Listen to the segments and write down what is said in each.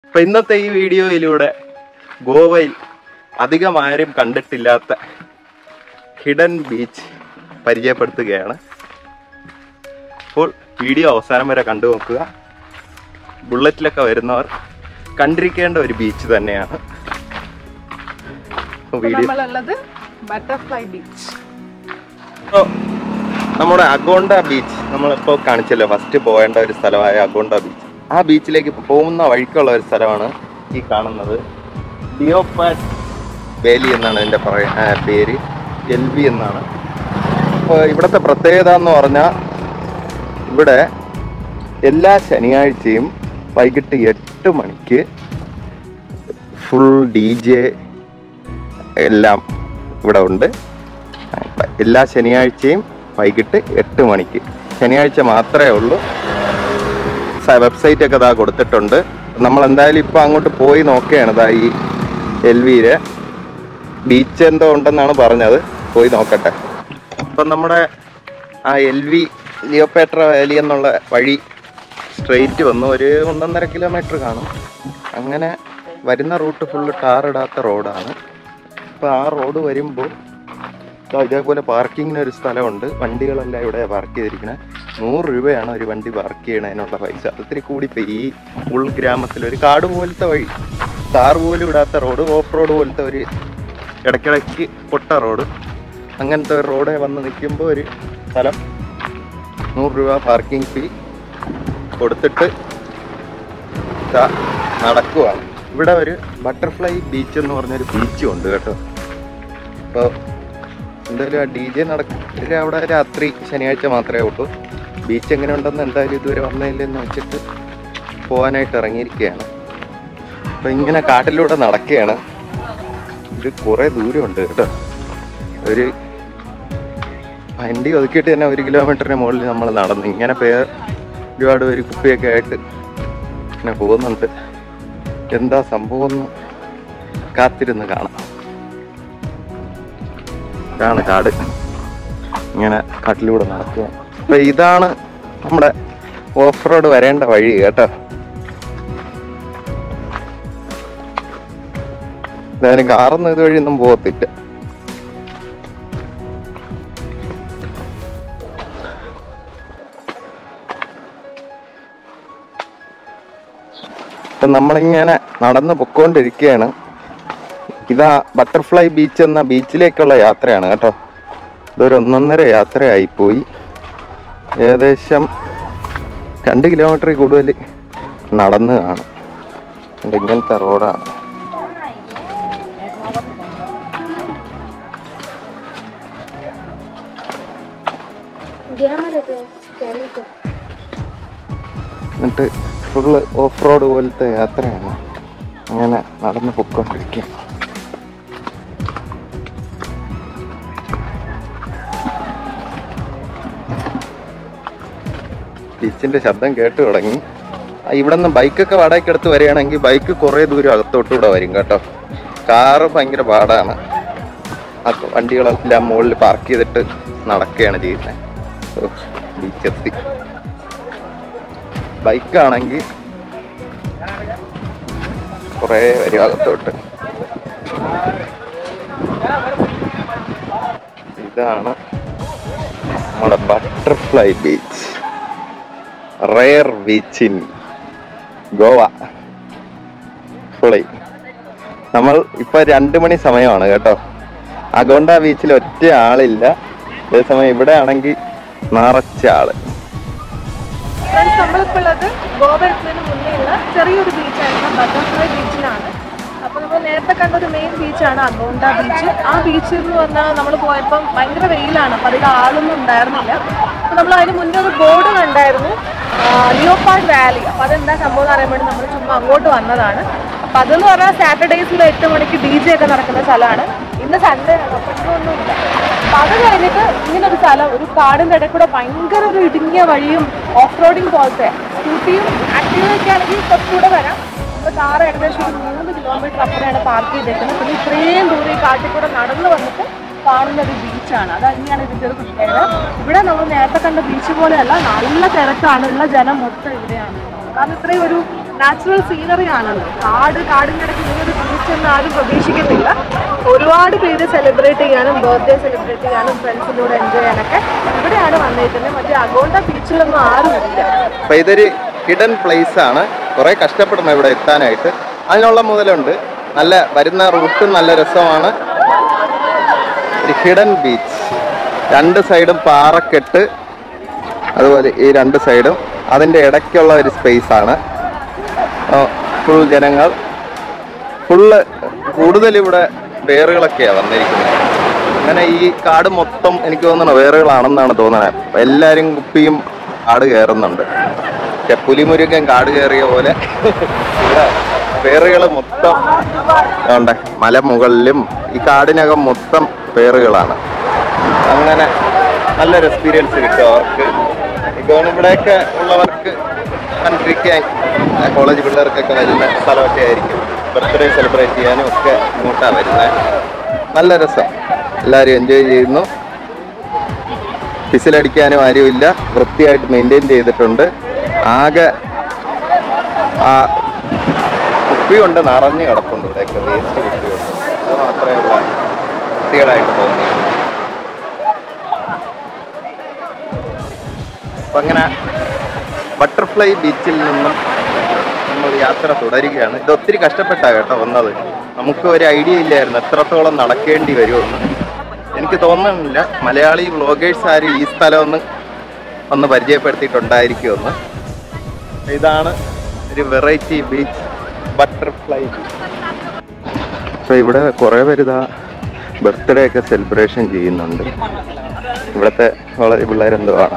അപ്പൊ ഇന്നത്തെ ഈ വീഡിയോയിലൂടെ ഗോവയിൽ അധികം ആരും കണ്ടിട്ടില്ലാത്ത ഹിഡൻ ബീച്ച് പരിചയപ്പെടുത്തുകയാണ് അപ്പോൾ വീഡിയോ അവസാനം വരെ കണ്ടു നോക്കുക ബുള്ളറ്റിലൊക്കെ വരുന്നവർ കണ്ടിരിക്കേണ്ട ഒരു ബീച്ച് തന്നെയാണ് അപ്പോൾ വീഡിയോ നമ്മളുള്ളത് ബട്ടർഫ്ലൈ ബീച്ച് ഇപ്പോ നമ്മുടെ അഗോണ്ട ബീച്ച് നമ്മളിപ്പോൾ കാണിച്ചല്ലോ ഫസ്റ്റ് പോകേണ്ട ഒരു സ്ഥലമായ അഗോണ്ട ബീച്ച് ആ ബീച്ചിലേക്ക് പോകുന്ന വഴിക്കുള്ള ഒരു സ്ഥലമാണ് ഈ കാണുന്നത് ഡിയോപാറ്റ് വേലി എന്നാണ് എൻ്റെ പറയ ആ, പേര് എൽ വി എന്നാണ് അപ്പോൾ ഇവിടുത്തെ പ്രത്യേകത എന്ന് പറഞ്ഞാൽ ഇവിടെ എല്ലാ ശനിയാഴ്ചയും വൈകിട്ട് എട്ട് മണിക്ക് ഫുൾ ഡി ജെ എല്ലാം ഇവിടെ ഉണ്ട് എല്ലാ ശനിയാഴ്ചയും വൈകിട്ട് എട്ട് മണിക്ക് ശനിയാഴ്ച മാത്രമേ ഉള്ളൂ വെബ്സൈറ്റ് ഒക്കെ ഇതാ കൊടുത്തിട്ടുണ്ട് നമ്മൾ എന്തായാലും ഇപ്പൊ അങ്ങോട്ട് പോയി നോക്കുകയാണ് ഇതാ ഈ എൽ വിയില് ബീച്ച് എന്തോ ഉണ്ടെന്നാണ് പറഞ്ഞത് പോയി നോക്കട്ടെ അപ്പം നമ്മുടെ ആ എൽ വി ലിയോപേട്ര വാലി എന്നുള്ള വഴി സ്ട്രെയിറ്റ് വന്നു ഒരു ഒന്നൊന്നര കിലോമീറ്റർ കാണും അങ്ങനെ വരുന്ന റൂട്ട് ഫുള്ള് ടാറിടാത്ത റോഡാണ് അപ്പോൾ ആ റോഡ് വരുമ്പോൾ ദാ ഇതേപോലെ പാർക്കിങ്ങിന് ഒരു സ്ഥലമുണ്ട് വണ്ടികളെല്ലാം ഇവിടെ പാർക്ക് ചെയ്തിരിക്കുന്നത് നൂറ് രൂപയാണ് ഒരു വണ്ടി പാർക്ക് ചെയ്യണതിനുള്ള പൈസ ഒത്തിരി കൂടിപ്പോയി ഈ ഉൾഗ്രാമത്തിൽ ഒരു കാട് പോലത്തെ വഴി താർ പോലും ഇടാത്ത റോഡ് ഓഫ് റോഡ് പോലത്തെ ഒരു ഇടയ്ക്കിടയ്ക്ക് പൊട്ട റോഡ് അങ്ങനത്തെ ഒരു റോഡ് വന്ന് നിൽക്കുമ്പോൾ ഒരു സ്ഥലം നൂറ് രൂപ പാർക്കിംഗ് ഫീ കൊടുത്തിട്ട് ദാ നടക്കുവാണ് ഇവിടെ ഒരു ബട്ടർഫ്ലൈ ബീച്ച് എന്ന് പറഞ്ഞൊരു ബീച്ചും ഉണ്ട് കേട്ടോ അപ്പോൾ എന്തായാലും ആ ഡി ജെ നടക്കില്ല അവിടെ രാത്രി ശനിയാഴ്ച മാത്രമേ ഉള്ളൂ ബീച്ച് എങ്ങനെ ഉണ്ടെന്ന് എന്തായാലും ഇതുവരെ വന്നില്ലെന്ന് വെച്ചിട്ട് പോകാനായിട്ട് ഇറങ്ങിയിരിക്കുകയാണ് അപ്പം ഇങ്ങനെ കാട്ടിലൂടെ നടക്കുകയാണ് ഇത് കുറേ ദൂരമുണ്ട് കേട്ടോ ഒരു വണ്ടി ഒതുക്കിയിട്ട് തന്നെ ഒരു കിലോമീറ്ററിന് മുകളിൽ നമ്മൾ നടന്നു ഇങ്ങനെ പേർ ഒരുപാട് പേര് കുപ്പിയൊക്കെ ആയിട്ട് ഇങ്ങനെ പോകുന്നുണ്ട് എന്താ സംഭവം എന്ന് കാത്തിരുന്ന് കാണാം ഇതാണ് കാട് ഇങ്ങനെ കാട്ടിലൂടെ നടക്കുക അപ്പൊ ഇതാണ് നമ്മുടെ ഓഫ് റോഡ് വരേണ്ട വഴി കേട്ടോ എന്തായാലും കാറൊന്നും ഇതുവഴി ഒന്നും പോകത്തില്ല അപ്പൊ നമ്മളിങ്ങനെ നടന്ന് പൊക്കോണ്ടിരിക്കുകയാണ് ഇതാ ബട്ടർഫ്ലൈ ബീച്ച് എന്ന ബീച്ചിലേക്കുള്ള യാത്രയാണ് കേട്ടോ ഇതൊരു ഒന്നൊന്നര യാത്രയായി പോയി ഏകദേശം രണ്ട് കിലോമീറ്ററിൽ കൂടുതൽ നടന്ന് കാണും ഇത് ഇങ്ങനത്തെ റോഡാണ് എന്നിട്ട് ഫുള്ള് ഓഫ് റോഡ് പോലത്തെ യാത്രയാണ് അങ്ങനെ നടന്ന് പൊക്കോണ്ടിരിക്കുക ബീച്ചിന്റെ ശബ്ദം കേട്ടു തുടങ്ങി ആ, ഇവിടെ നിന്ന് ബൈക്കൊക്കെ വാടകയ്ക്ക് എടുത്ത് വരികയാണെങ്കിൽ ബൈക്ക് കുറേ ദൂരം അകത്തോട്ടൂടെ വരും കേട്ടോ കാറ് ഭയങ്കര പാടാണ് അപ്പൊ വണ്ടികളെല്ലാം മുകളിൽ പാർക്ക് ചെയ്തിട്ട് നടക്കുകയാണ് ചെയ്യുന്നത് ബീച്ചെത്തി ബൈക്കാണെങ്കിൽ കുറേ വരും അകത്തോട്ട് ഇതാണ് നമ്മുടെ butterfly beach rare beach in Goa fly നമ്മൾ ഇപ്പൊ രണ്ട് മണി സമയമാണ് കേട്ടോ അഗോണ്ട ബീച്ചിൽ ഒറ്റ ആളില്ല അതേസമയം ഇവിടെ ആണെങ്കിൽ നിറച്ച ആള് ഫ്രണ്ട്സ് നമ്മളിപ്പോൾ ഉള്ളത് ഗോവ എത്തുന്നതിന് മുന്നേ ഉള്ള ചെറിയൊരു ബീച്ചായിരുന്നു ബട്ടർഫ്ലൈ ബീച്ചിലാണ് അപ്പോൾ നമ്മൾ നേരത്തെ കണ്ട ഒരു മെയിൻ ബീച്ചാണ് അഗോണ്ട ബീച്ച് ആ ബീച്ചിൽ എന്ന് പറഞ്ഞാൽ നമ്മൾ പോയപ്പം ഭയങ്കര വെയിലാണ് അപ്പോൾ അതിൽ ആളൊന്നും ഉണ്ടായിരുന്നില്ല അപ്പോൾ നമ്മൾ അതിന് മുന്നേ ഒരു ബോർഡ് കണ്ടായിരുന്നു ലിയോപാഡ് വാലി അപ്പോൾ അതെന്താ സംഭവം എന്ന് അറിയാൻ വേണ്ടി നമ്മൾ ചുമ്മാ അങ്ങോട്ട് വന്നതാണ് അപ്പോൾ അതെന്ന് പറഞ്ഞാൽ സാറ്റർഡേസിൽ എട്ട് മണിക്ക് ഡി ജെ ഒക്കെ നടക്കുന്ന സ്ഥലമാണ് ഇന്ന് സൺഡേ ആണ് അപ്പോൾ ഇന്നൊന്നുമില്ല അപ്പൊ അത് കഴിഞ്ഞിട്ട് ഇങ്ങനെ ഒരു സ്ഥലം ഒരു കാടിന്റെ ഇടയിൽ കൂടെ ഭയങ്കര ഒരു ഇടുങ്ങിയ വഴിയും ഓഫ് റോഡിങ് പോലത്തെ സ്കൂട്ടിയും ആക്റ്റീവൊക്കെ ആണെങ്കിൽ കുറച്ചുകൂടെ വരാം നമ്മുടെ കാർ ഏകദേശം ഒരു മൂന്ന് കിലോമീറ്റർ അപ്പുറമാണ് പാർക്ക് ചെയ്തേക്കുന്നത് പിന്നെ ഇത്രയും ദൂരം ഈ കാട്ടിൽ കൂടെ നടന്നു വന്നിട്ട് കാണുന്ന ഒരു ബീച്ചാണ് അത് തന്നെയാണ് ഇതിന്റെ ഒരു പ്രത്യേകത ഇവിടെ നമ്മൾ നേരത്തെ കണ്ട ബീച്ച് പോലെയല്ല നല്ല തിരക്കാണ് ഉള്ള ജനം മൊത്തം ഇവിടെയാണ് കാരണം ഇത്രയും ഒരു നാച്ചുറൽ സീനറി ആണല്ലോ കാട് കാടിൻ്റെ ഇടയ്ക്ക് ഇങ്ങനൊരു ബീച്ച് എന്ന് ആരും പ്രതീക്ഷിക്കത്തില്ല ഒരുപാട് പേര് സെലിബ്രേറ്റ് ചെയ്യാനും ബർത്ത്ഡേ സെലിബ്രേറ്റ് ചെയ്യാനും ഫ്രണ്ട്സിൻ്റെ കൂടെ എൻജോയ് ചെയ്യാനൊക്കെ ഇവിടെയാണ് വന്നിരിക്കുന്നത് മറ്റേ അഗോണ്ട ബീച്ചിലൊന്നും ആരും ഇല്ല അപ്പൊ ഇതൊരു ഹിഡൻ പ്ലേസ് ആണ് കുറെ കഷ്ടപ്പെടണം ഇവിടെ എത്താനായിട്ട് അതിനുള്ള മുതലുണ്ട് നല്ല വരുന്ന റൂട്ടും നല്ല രസമാണ് ഒരു ഹിഡൻ ബീച്ച് രണ്ട് സൈഡും പാറക്കെട്ട് അതുപോലെ ഈ രണ്ട് സൈഡും അതിൻ്റെ ഇടയ്ക്കുള്ള ഒരു സ്പേസ് ആണ് ഫുൾ ജനങ്ങൾ ഫുള്ള് കൂടുതൽ ഇവിടെ വേറുകളൊക്കെയാണ് വന്നിരിക്കുന്നത് അങ്ങനെ ഈ കാട് മൊത്തം എനിക്ക് തോന്നുന്നു വേറുകളാണെന്നാണ് തോന്നുന്നത് എല്ലാവരും കുപ്പിയും കാട് കയറുന്നുണ്ട് പക്ഷെ പുലിമുരുകൻ കാട് കയറിയ പോലെ ഇവിടെ വേറുകൾ മൊത്തം ഉണ്ട് മലമുകളിലും ഈ കാടിനകം മൊത്തം പേറുകളാണ് അങ്ങനെ നല്ലൊരു എക്സ്പീരിയൻസ് കിട്ടും അവർക്ക് ഇപ്പം ഇവിടെയൊക്കെ ഉള്ളവർക്ക് കണ്ടിരിക്കാൻ കോളേജ് പിള്ളേർക്കൊക്കെ വരുന്ന സ്ഥലമൊക്കെ ആയിരിക്കും ബർത്ത്ഡേ സെലിബ്രേറ്റ് ചെയ്യാനും ഒക്കെ ഇങ്ങോട്ടാണ് വരുന്നത് നല്ല രസം എല്ലാവരും എൻജോയ് ചെയ്യുന്നു പിസിലടിക്കാനും ആരുമില്ല വൃത്തിയായിട്ട് മെയിൻറ്റെയിൻ ചെയ്തിട്ടുണ്ട് ആകെ ആ കുപ്പി കൊണ്ട് നിറഞ്ഞു കിടപ്പുണ്ട് ഇവിടെയൊക്കെ വേസ്റ്റ് കുപ്പി കൊണ്ട് അത് മാത്രമേ ഉള്ള വൃത്തികേടായിട്ട് തോന്നി അപ്പൊ അങ്ങനെ ബട്ടർഫ്ലൈ ബീച്ചിൽ നിന്നും നമ്മൾ യാത്ര തുടരുകയാണ് ഇത് ഒത്തിരി കഷ്ടപ്പെട്ടാ കേട്ടോ വന്നത് നമുക്ക് ഒരു ഐഡിയ ഇല്ലായിരുന്നു എത്രത്തോളം നടക്കേണ്ടി വരുമെന്ന് എനിക്ക് തോന്നുന്നില്ല മലയാളി വ്ളോഗേഴ്സ് ആരും ഈ സ്ഥലം ഒന്ന് ഒന്ന് പരിചയപ്പെടുത്തിയിട്ടുണ്ടായിരിക്കുമെന്ന് ഇതാണ് ഒരു വെറൈറ്റി ബീച്ച് ബട്ടർഫ്ലൈ ബീച്ച് അപ്പോൾ ഇവിടെ കുറേ പേര് ഇതാ ബർത്ത്ഡേ ഒക്കെ സെലിബ്രേഷൻ ചെയ്യുന്നുണ്ട് ഇവിടുത്തെ വളരെ പിള്ളേരെന്തോ ആണ്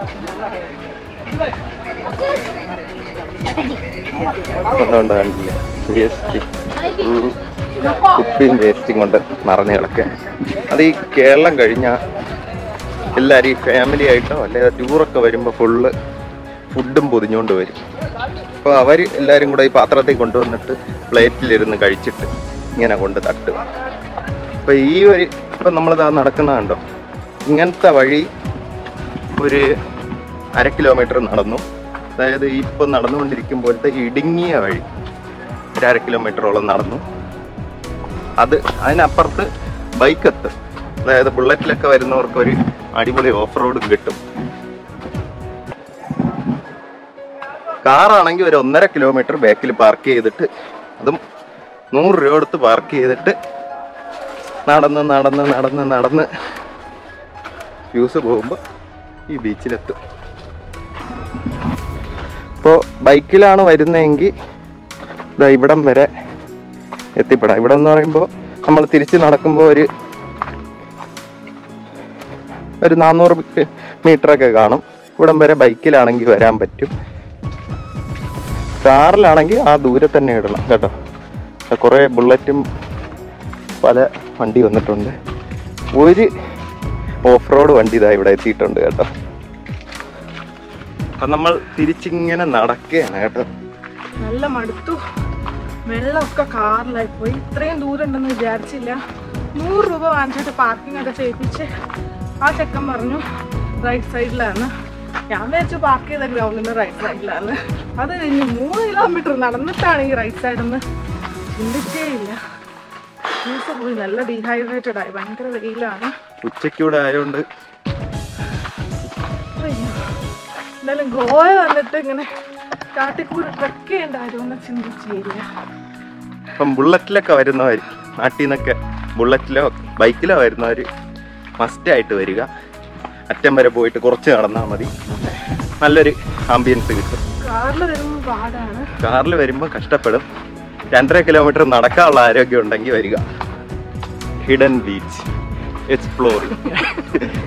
ഒന്നുകൊണ്ട് കണ്ടില്ല വേസ്റ്റ് കുപ്പിയും വേസ്റ്റും കൊണ്ട് നിറഞ്ഞു കിടക്കുക അത് ഈ കേരളം കഴിഞ്ഞാൽ എല്ലാവരും ഈ ഫാമിലി ആയിട്ടോ അല്ലെങ്കിൽ ടൂറൊക്കെ വരുമ്പോൾ ഫുള്ള് ഫുഡും പൊതിഞ്ഞുകൊണ്ട് വരും അപ്പോൾ അവർ എല്ലാവരും കൂടെ ഈ പാത്രത്തിൽ കൊണ്ടുവന്നിട്ട് പ്ലേറ്റിലിരുന്ന് കഴിച്ചിട്ട് ഇങ്ങനെ കൊണ്ട് തട്ടുക അപ്പോൾ ഈ ഒരു ഇപ്പം നമ്മളിതാ നടക്കുന്ന കണ്ടോ ഇങ്ങനത്തെ വഴി ഒരു അര കിലോമീറ്റർ നടന്നു അതായത് ഇപ്പം നടന്നുകൊണ്ടിരിക്കുമ്പോഴത്തെ ഇടുങ്ങിയ വഴി ഒരു അര കിലോമീറ്ററോളം നടന്നു അത് അതിനപ്പുറത്ത് ബൈക്ക് എത്തും അതായത് ബുള്ളറ്റിലൊക്കെ വരുന്നവർക്ക് ഒരു അടിപൊളി ഓഫ് റോഡും കിട്ടും കാറാണെങ്കിൽ ഒരു ഒന്നര കിലോമീറ്റർ ബാക്കിൽ പാർക്ക് ചെയ്തിട്ട് അതും നൂറ് രൂപ കൊടുത്ത് പാർക്ക് ചെയ്തിട്ട് നടന്ന് നടന്ന് നടന്ന് നടന്ന് ഫ്യൂസ് പോകുമ്പോൾ ഈ ബീച്ചിലെത്തും ഇപ്പോൾ ബൈക്കിലാണ് വരുന്നതെങ്കിൽ ഇതാ ഇവിടം വരെ എത്തിപ്പെടാം ഇവിടെ എന്ന് പറയുമ്പോൾ നമ്മൾ തിരിച്ച് നടക്കുമ്പോൾ ഒരു ഒരു നാനൂറ് മീറ്ററൊക്കെ കാണും ഇവിടം വരെ ബൈക്കിലാണെങ്കിൽ വരാൻ പറ്റും കാറിലാണെങ്കിൽ ആ ദൂരെ തന്നെ ഇടണം കേട്ടോ കുറേ ബുള്ളറ്റും പല വണ്ടി വന്നിട്ടുണ്ട് ഒരു ഓഫ് റോഡ് വണ്ടി ഇതാ ഇവിടെ എത്തിയിട്ടുണ്ട് കേട്ടോ അപ്പം നമ്മൾ തിരിച്ചിങ്ങനെ നടക്കുകയാണ് കേട്ടോ നല്ല മടുത്തു വെള്ളമൊക്കെ കാറിലായി പോയി ഇത്രയും ദൂരം ഉണ്ടെന്ന് വിചാരിച്ചില്ല നൂറ് രൂപ വാങ്ങിച്ചിട്ട് പാർക്കിംഗ് ഒക്കെ ചെയ്യിപ്പിച്ച് ആ ചെക്കൻ പറഞ്ഞു റൈറ്റ് സൈഡിലാണ് ഞാൻ വിചാരിച്ചു പാർക്ക് ചെയ്ത ഗ്രൗണ്ടിന് റൈറ്റ് സൈഡിലാണ് അത് കഴിഞ്ഞ് മൂന്ന് കിലോമീറ്റർ നടന്നിട്ടാണ് ഈ റൈറ്റ് സൈഡിൽ നിന്ന് ചിന്തിച്ചേ ഇല്ല ജ്യൂസ് പോയി നല്ല ഡീഹൈഡ്രേറ്റഡ് ആയി ഭയങ്കര വെയിലാണ് ഉച്ചയ്ക്കൂടെ ആയതുകൊണ്ട് അയ്യോ. എന്തായാലും ഗോവ വന്നിട്ട് ഇങ്ങനെ കാട്ടിക്കൂടി ട്രക്ക് ചെയ്യേണ്ട കാര്യമൊന്നും ചിന്തിച്ചില്ല ഇപ്പം ബുള്ളറ്റിലൊക്കെ വരുന്നവർ നാട്ടിൽ നിന്നൊക്കെ ബുള്ളറ്റിലോ ബൈക്കിലോ വരുന്നവർ മസ്റ്റായിട്ട് വരിക അറ്റം വരെ പോയിട്ട് കുറച്ച് നടന്നാൽ മതി നല്ലൊരു ആംബിയൻസ് കിട്ടും കാറിൽ വരുമ്പോൾ പാടാണ് കാറിൽ വരുമ്പോൾ കഷ്ടപ്പെടും രണ്ടര കിലോമീറ്റർ നടക്കാനുള്ള ആരോഗ്യം ഉണ്ടെങ്കിൽ വരിക ഹിഡൻ ബീച്ച് എക്സ്പ്ലോറിങ്